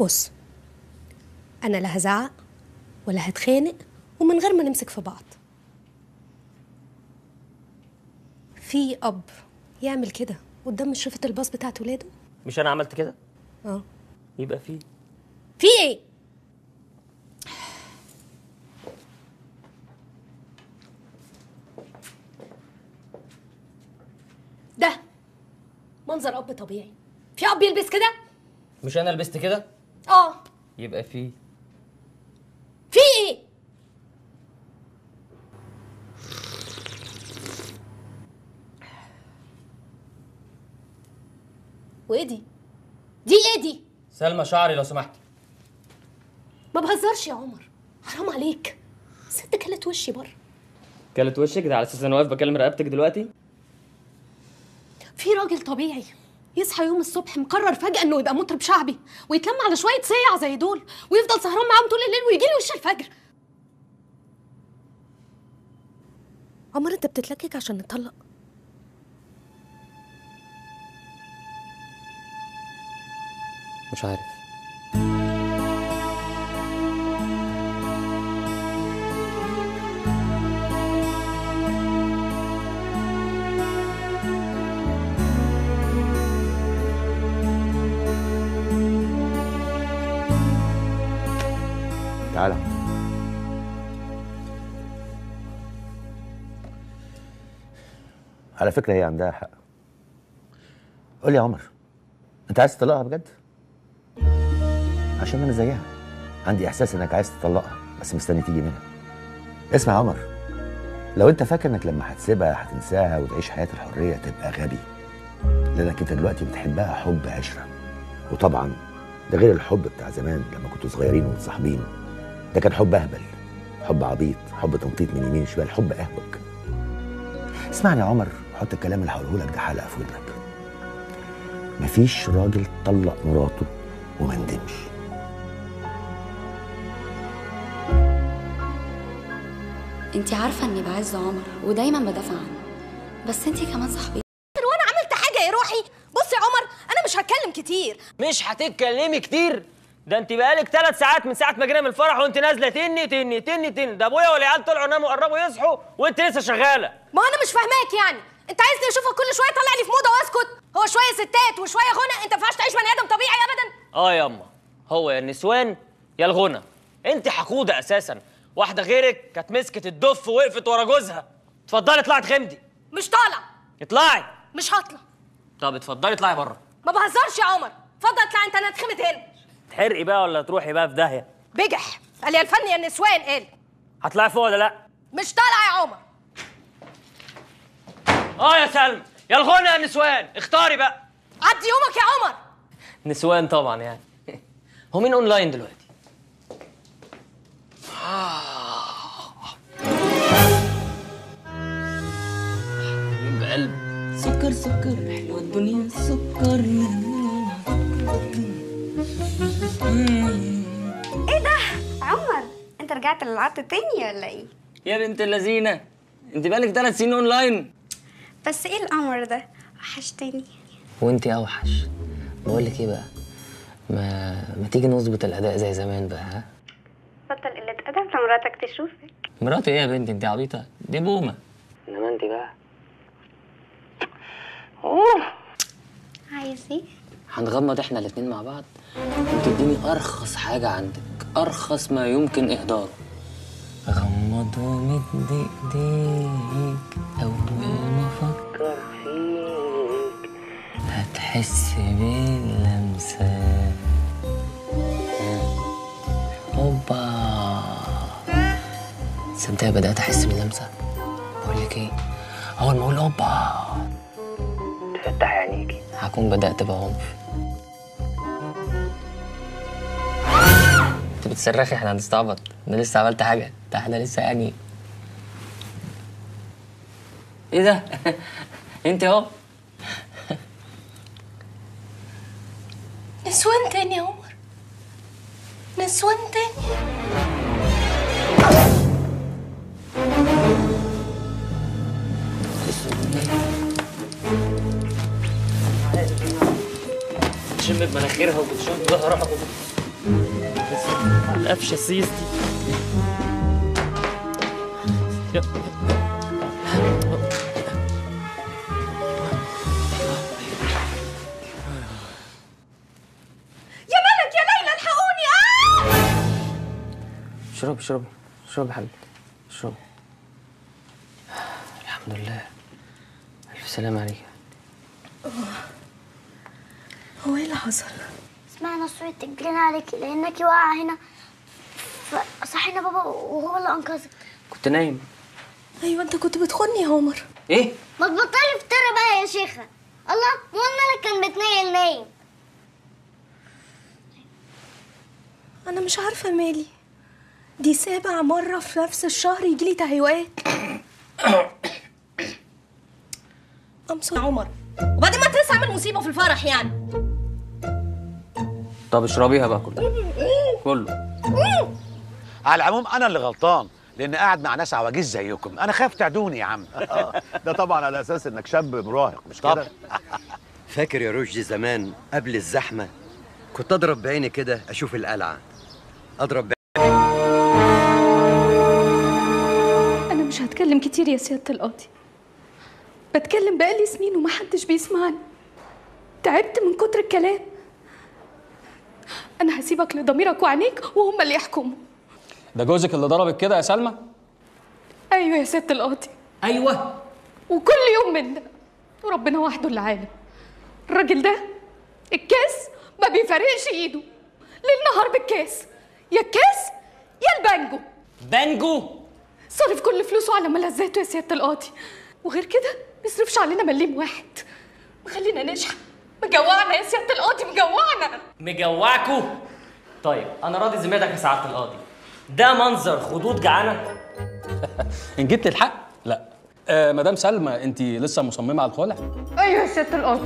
بص انا لا هزعق ولا هتخانق ومن غير ما نمسك في بعض في اب يعمل كده قدام شرفة الباص بتاعت ولاده مش انا عملت كده اه يبقى في في ايه ده منظر اب طبيعي في اب يلبس كده مش انا لبست كده اه يبقى في في ايه وايه دي دي ايه دي سلمى شعري لو سمحتي ما بهزرش يا عمر حرام عليك ست كلت وشي بره كلت وشك ده على اساس انا واقف بكلم رقبتك دلوقتي في راجل طبيعي يصحى يوم الصبح مقرر فجأة انه يبقى مطرب شعبي ويتلم على شوية صيع زي دول ويفضل سهران معاهم طول الليل ويجي له وش الفجر عمر انت بتتلكك عشان نطلق مش عارف تعالى على فكرة هي عندها حق قول لي يا عمر انت عايز تطلقها بجد؟ عشان انا زيها عندي احساس انك عايز تطلقها بس مستني تيجي منها اسمع يا عمر لو انت فاكر انك لما هتسيبها هتنساها وتعيش حياة الحرية تبقى غبي لانك انت دلوقتي بتحبها حب عشرة وطبعا ده غير الحب بتاع زمان لما كنتوا صغيرين ومتصاحبين ده كان حب اهبل حب عبيط حب تنطيط من يمين شمال حب اهوج اسمعني يا عمر حط الكلام اللي هقوله لك ده حلقه في ودنك مفيش راجل طلق مراته وما ندمش انت عارفه اني بعز عمر ودايما بدافع عنه بس انت كمان صاحبتي وانا عملت حاجة يا روحي بص يا عمر انا مش هتكلم كتير مش هتتكلمي كتير ده انت بقالك ثلاث ساعات من ساعه ما جينا من الفرح وانت نازله تني تني تني تني ده ابويا والعيال طلعوا ناموا قربوا يصحوا وانت لسه شغاله ما انا مش فاهماك يعني انت عايزني اشوفك كل شويه طلع لي في موضه واسكت هو شويه ستات وشويه غنى انت ما ينفعش تعيش بني ادم طبيعي ابدا اه ياما هو يا النسوان يا الغنى انت حقوده اساسا واحده غيرك كانت مسكت الدف ووقفت ورا جوزها اتفضلي اطلعي اتخمدي مش طالع اطلعي مش هطلع طب اتفضلي اطلعي بره ما بهزرش يا عمر اتفضل اطلع انت انا اتخمت هنا تحرقي بقى ولا تروحي بقى في داهيه بجح قال يا الفن يا النسوان قال هتطلعي فوق ولا لا مش طالع يا عمر اه يا سلمى يا الغنى يا النسوان اختاري بقى عدي يومك يا عمر نسوان طبعا يعني هو مين اونلاين دلوقتي بقلب سكر سكر حلوة الدنيا سكر عمر انت رجعت للعط تاني ولا ايه يا بنت اللذينة انت بقالك ثلاث سنين اونلاين بس ايه القمر ده وحشتني وانت اوحش بقول لك ايه بقى ما ما تيجي نظبط الاداء زي زمان بقى ها بطل قلة ادب لمراتك تشوفك مراتي ايه يا بنتي انت عبيطه دي بومه انما انت بقى عايز ايه هنغمض احنا الاتنين مع بعض وتديني ارخص حاجه عندك ارخص ما يمكن اهداره غمض ومد ايديك اول ما افكر فيك هتحس باللمسه هوبا تصدق بدات احس باللمسه بقول لك ايه اول ما اقول هوبا تفتحي عينيكي هكون بدات بعنف انت بتصرخي احنا هنستعبط انا لسه عملت حاجه ده احنا لسه يعني ايه ده انت اهو نسوان تاني يا عمر نسوان تاني تشم بمناخيرها وبتشم ظهرها القفشه السيس دي يا- يا ملك يا ليلى الحقوني آه! اشربي اشربي اشربي يا حبيبتي اشربي الحمد لله الف سلامة عليك هو ايه اللي حصل؟ سمعنا صوت جرينا عليك لانك واقعه هنا فصحينا بابا وهو اللي انقذك كنت نايم ايوه انت كنت بتخوني يا عمر ايه ما تبطلي افترى بقى يا شيخه الله مو الملك كان بتنيل نايم انا مش عارفه مالي دي سابع مره في نفس الشهر يجيلي تهيؤات امسك يا عمر وبعدين ما تنسى اعمل مصيبه في الفرح يعني طب اشربيها بقى كله كله على العموم انا اللي غلطان لان قاعد مع ناس عواجيز زيكم انا خايف تعدوني يا عم ده طبعا على اساس انك شاب مراهق مش طب. كده فاكر يا رشدي زمان قبل الزحمة كنت أضرب بعيني كده أشوف القلعة أضرب انا مش هتكلم كتير يا سياده القاضي بتكلم بقالي سنين ومحدش بيسمعني تعبت من كتر الكلام انا هسيبك لضميرك وعينيك وهم اللي يحكموا ده جوزك اللي ضربك كده يا سلمى ايوه يا سياده القاضي ايوه وكل يوم من ده وربنا وحده اللي عالم الراجل ده الكاس ما بيفرقش ايده ليل نهار بالكاس يا الكاس يا البانجو بانجو صرف كل فلوسه على ملذاته يا سياده القاضي وغير كده ما يصرفش علينا مليم واحد مخلينا نشحن مجوعنا يا سياده القاضي مجوعنا مجوعكوا طيب انا راضي ذمتك يا سعاده القاضي ده منظر خدود جعانه إن جيت للحق لا آه مدام سلمى أنت لسه مصممة على الخلع ايوه يا سياده القاضي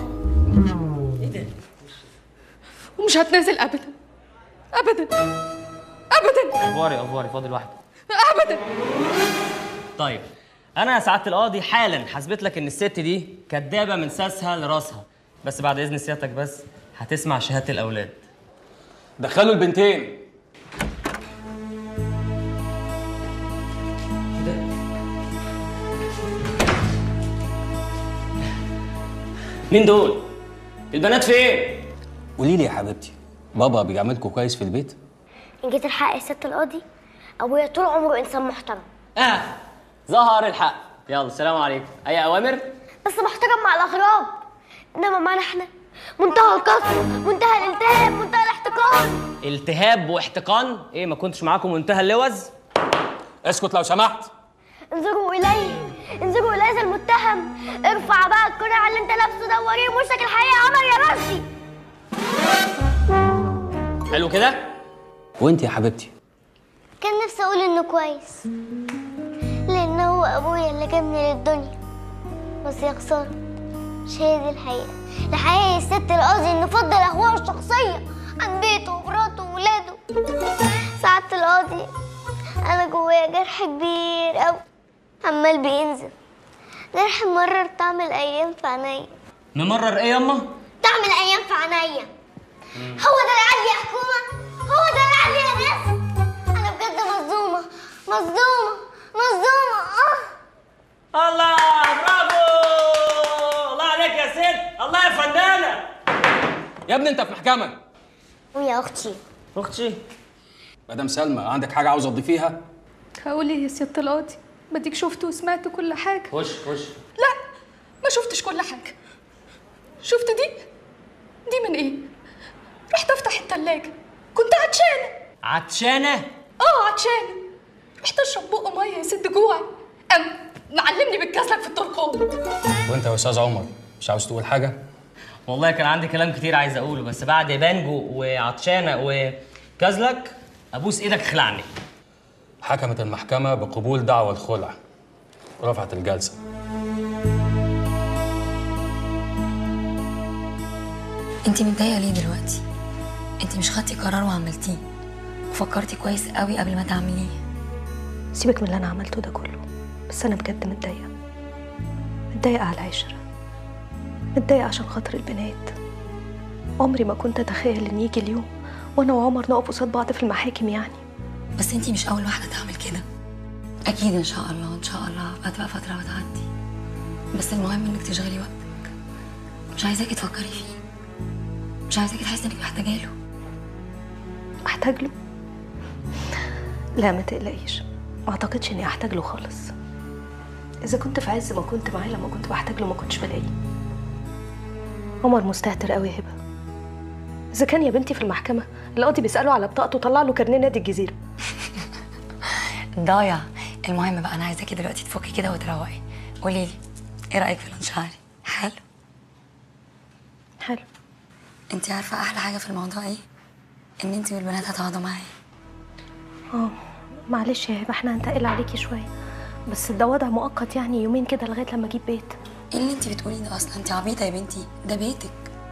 ومش هتنازل ابدا ابدا ابدا افواري افواري فاضل واحده ابدا طيب انا يا سعاده القاضي حالا حسبت لك ان الست دي كدابه من ساسها لراسها بس بعد اذن سيادتك بس هتسمع شهاده الاولاد دخلوا البنتين مين دول البنات فين قولي لي يا حبيبتي بابا بيعملكوا كويس في البيت ان جيت الحق يا ست القاضي ابويا طول عمره انسان محترم اه ظهر الحق يلا السلام عليكم اي اوامر بس محترم مع الاغراب انما معنا احنا منتهى القسوه منتهى الالتهاب منتهى الاحتقار التهاب واحتقان ايه ما كنتش معاكم منتهى اللوز اسكت لو سمحت انظروا الي انظروا الي ذا المتهم ارفع بقى القناع اللي انت لابسه ده ووريه وشك الحقيقه يا عمر يا رشدي حلو كده وأنت يا حبيبتي كان نفسي اقول انه كويس لان هو ابويا اللي جابني للدنيا بس يا خساره مش هي دي الحقيقه الحقيقه يا ست القاضي انه فضل اخوه الشخصيه عن بيته ومراته وولاده سعاده القاضي انا جوايا جرح كبير قوي عمال بينزل جرح مرر طعم الايام في عينيا ممرر ايه ياما طعم الايام في عينيا هو ده العدل يا حكومه هو ده العدل يا ناس انا بجد مظلومه مظلومه مظلومه اه الله برافو الله عليك يا ست الله يا فنانه يا ابني أنت في محكمة ويا اختي اختي مدام سلمى عندك حاجة عاوزة تضيفيها هقول ايه يا سياده القاضي بديك شفت وسمعت كل حاجه خش خش لا ما شفتش كل حاجه شفت دي دي من ايه رحت افتح التلاجة كنت عطشانه عطشانه اه عطشانه رحت اشرب بق ميه يا ست جوعي قام معلمني بالكسلك في الترقوم وأنت يا أستاذ عمر مش عاوز تقول حاجة والله كان عندي كلام كتير عايز اقوله بس بعد بانجو وعطشانه وكازلك ابوس ايدك خلعني حكمت المحكمة بقبول دعوى الخلع رفعت الجلسة انت متضايقه ليه دلوقتي انت مش خدتي قرار وعملتيه وفكرتي كويس قوي قبل ما تعمليه سيبك من اللي انا عملته ده كله بس انا بجد متضايقه متضايقه على العشره متضايقه عشان خاطر البنات عمري ما كنت اتخيل ان يجي اليوم وانا وعمر نقف قصاد بعض في المحاكم يعني بس انتي مش اول واحده تعمل كده اكيد ان شاء الله ان شاء الله هتبقى فتره وتعدي بس المهم انك تشغلي وقتك مش عايزاكي تفكري فيه مش عايزاكي تحسي انك محتاجه له احتاج له لا ما تقلقيش ما اعتقدش اني احتاج له خالص اذا كنت في عز ما كنت معاه لما كنت بحتاج له ما كنتش بلاقيه عمر مستهتر قوي يا هبه اذا كان يا بنتي في المحكمه القاضي بيساله على بطاقته طلع له كارنيه نادي الجزيره ضايع المهم بقى انا عايزاكي دلوقتي تفكي كده وتروقي قولي لي ايه رايك في الانشعاري حلو حلو انت عارفه احلى حاجه في الموضوع ايه ان انت والبنات هتقعدوا معايا اه معلش يا هبه احنا هنتقل عليكي شويه بس ده وضع مؤقت يعني يومين كده لغايه لما اجيب بيت ايه اللي انت بتقوليه ده اصلا انت عبيطه يا بنتي ده بيتك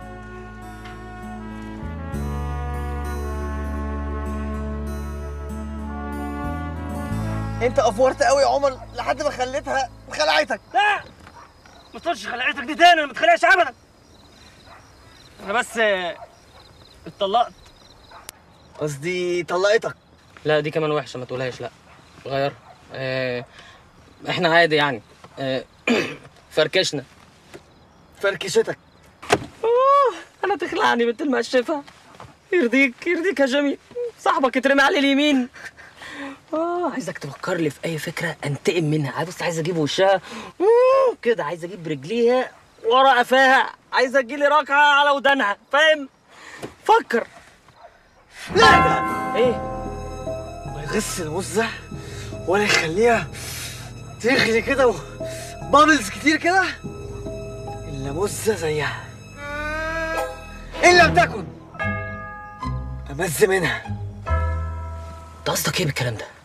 انت افورت قوي يا عمر لحد ما خليتها خلعتك لا ما تقولش خلعتك دي تاني انا ما اتخلعش ابدا انا بس آه، اتطلقت قصدي طلقتك لا دي كمان وحشه ما تقولهاش لا غير آه احنا عادي يعني آه فركشنا فركشتك اوه انا تخلعني بنت المقشفه يرضيك يرضيك يا جميل صاحبك اترمي على اليمين اه عايزك تفكر لي في اي فكره انتقم منها عايز بص عايز اجيب وشها مم، كده عايز اجيب رجليها ورا قفاها عايز اجيلي ركعه على ودانها فاهم فكر لا ايه ما يغس المزة ولا يخليها تغلي كده وبابلز كتير كده الا مزة زيها ان لم تكن امز منها انت قصدك ايه بالكلام ده